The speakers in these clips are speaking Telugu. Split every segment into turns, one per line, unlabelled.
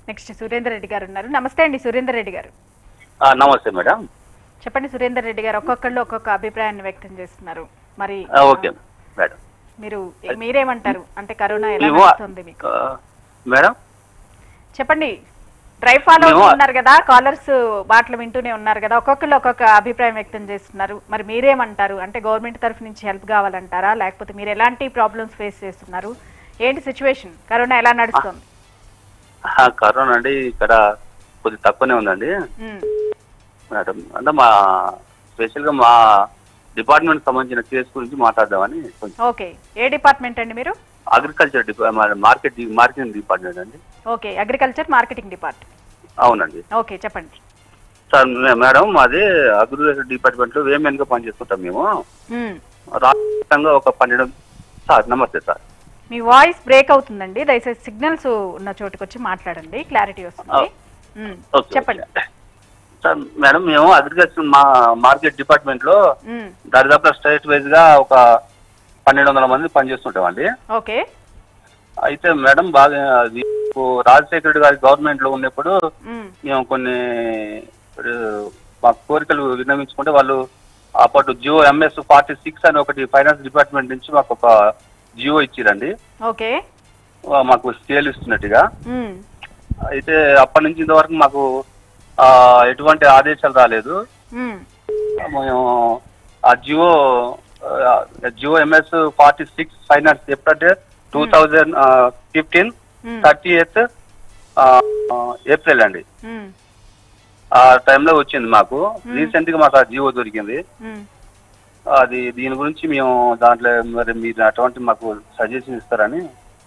నెక్స్ట్ సురేందర్ రెడ్డి గారు ఉన్నారు నమస్తే అండి సురేందర్ రెడ్డి గారు
ఆ, నమస్తే మేడం
చెప్పండి సురేందర్ రెడ్డి గారు ఒక్కొక్కళ్ళు ఒక్కొక్క అభిప్రాయాన్ని వ్యక్తం చేస్తున్నారు మరి
ఆ, ఓకే మేడం
మీరు మీరేమంటారు అంటే కరోనా ఎలా
మేము
నడుస్తుంది మీకు
ఆ, మేడం
చెప్పండి డ్రైవ్ ఫాలో
మేము-
ఉన్నారు కదా కాలర్స్ మాటలు వింటూనే ఉన్నారు కదా ఒక్కొక్కరు ఒక్కొక్క అభిప్రాయం వ్యక్తం చేస్తున్నారు మరి మీరేమంటారు అంటే గవర్నమెంట్ తరఫు నుంచి హెల్ప్ కావాలంటారా లేకపోతే మీరు ఎలాంటి ప్రాబ్లమ్స్ ఫేస్ చేస్తున్నారు ఏంటి సిచ్యువేషన్ కరోనా ఎలా నడుస్తుంది
ఆ, కరోనా అండి ఇక్కడ కొద్దిగా తక్కువనే ఉందండి
ఉమ్,
మేడం అంటే మా స్పెషల్గా మా డిపార్ట్మెంట్ సంబంధించిన కేసు గురించి మాట్లాడదామని కొంచెం
ఓకే ఏ డిపార్ట్మెంట్ అండి మీరు
అగ్రికల్చర్ డిపా మార్కెట్ మార్కెటింగ్ డిపార్ట్మెంట్ అండి
ఓకే అగ్రికల్చర్ మార్కెటింగ్ డిపార్ట్మెంట్
అవునండి
ఓకే చెప్పండి
సార్ మే- మేడం మాది అగ్రికల్చర్ డిపార్ట్మెంట్లో వేమెన్గా పనిచేస్తుంటాం మేము
ఉమ్,
రాష్ట్రంగా ఒక పన్నెండు సార్ నమస్తే సార్
మీ వాయిస్ బ్రేక్ అవుతుందండి దయచేసి సిగ్నల్స్ ఉన్న చోటుకు వచ్చి మాట్లాడండి క్లారిటీ వస్తుంది ఉమ్,
ఓకే
చెప్పండి
ఓకే. సార్ మేడం మేము అగ్రికల్చర్ మా మార్కెట్ డిపార్ట్మెంట్లో
ఉమ్,
దరిదాపు స్టేట్ వైజ్ గా ఒక పన్నెండు వందల మంది పనిచేస్తుంటామండి
ఓకే
అయితే మేడం బాగా అది ఇప్పుడు రాజశేఖర రెడ్డి గారి గవర్నమెంట్ లో ఉన్నప్పుడు
ఉమ్,
మేము కొన్ని ఇప్పుడు మా కోరికలు విన్నవించుకుంటే వాళ్ళు అప్పటి జియో ఎంఎస్ ఫార్టీ సిక్స్ అని ఒకటి ఫైనాన్స్ డిపార్ట్మెంట్ నుంచి మాకు ఒక జియో ఇచ్చిరండి
ఓకే
ఆ, మాకు స్కేల్ ఇస్తున్నట్టుగా
ఉమ్,
అయితే అప్పటి నుంచి ఇంతవరకు మాకు ఆ, ఎటువంటి ఆదేశాలు రాలేదు
ఉమ్,
మేము ఆ జియో ఆ, Jio MS forty six finance ఎప్పుడంటే two thousand fifteen
um,
thirty eighth April అండి
ఉమ్,
ఆ టైంలో వచ్చింది మాకు రీసెంట్ గా మాకు ఆ జియో దొరికింది
ఉమ్.
అది దీని గురించి మేము దాంట్లో మరి మీరు అటువంటి మాకు సజెషన్ ఇస్తారని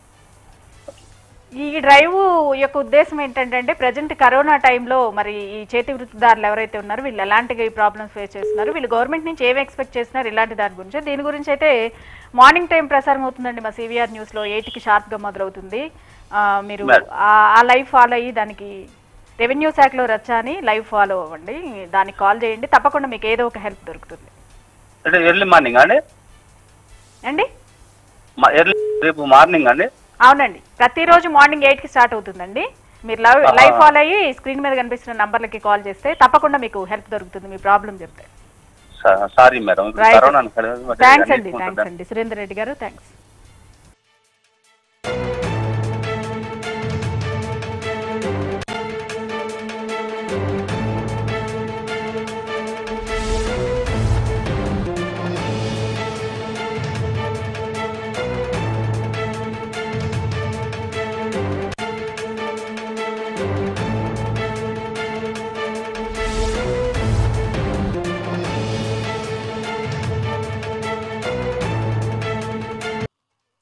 ఈ డ్రైవ్ యొక్క ఉద్దేశం ఏంటంటే ప్రజెంట్ కరోనా టైంలో మరి ఈ చేతి వృత్తిదారులు ఎవరైతే ఉన్నారో వీళ్ళు ఎలాంటి ప్రాబ్లమ్స్ ఫేస్ చేస్తున్నారు వీళ్ళు గవర్నమెంట్ నుంచి ఏమి ఎక్స్పెక్ట్ చేస్తున్నారు ఇలాంటి దాని గురించి దీని గురించి అయితే మార్నింగ్ టైం ప్రసారం అవుతుందండి మా సివిఆర్ న్యూస్ లో ఎయిట్ కి షార్ప్ గా మొదలవుతుంది ఆ, మీరు
Madam.
ఆ- ఆ లైవ్ ఫాలో అయ్యి దానికి రెవెన్యూ శాఖలో రచ్చా అని లైవ్ ఫాలో అవ్వండి దానికి కాల్ చేయండి తప్పకుండా మీకు ఏదో ఒక హెల్ప్ దొరుకుతుంది
అంటే ఎర్లీ మార్నింగ్ అండి
అండి
ఎర్లీ రేపు మార్నింగ్ అండి
అవునండి ప్రతిరోజు మార్నింగ్ ఎయిట్ కి స్టార్ట్ అవుతుందండి మీరు లైవ్
ఆహా.
లైవ్ ఫాలో అయ్యి స్క్రీన్ మీద కనిపిస్తున్న నంబర్లకి కాల్ చేస్తే తప్పకుండా మీకు హెల్ప్ దొరుకుతుంది మీ ప్రాబ్లం చెప్తే
సారీ మేడం ఇప్పుడు
Right.
కరోనా అని కదా, మరి
థ్యాంక్స్
అన్ని
అండి
చూస్తుంటాం.
థ్యాంక్స్ అండి సురేందర్ రెడ్డి గారు థ్యాంక్స్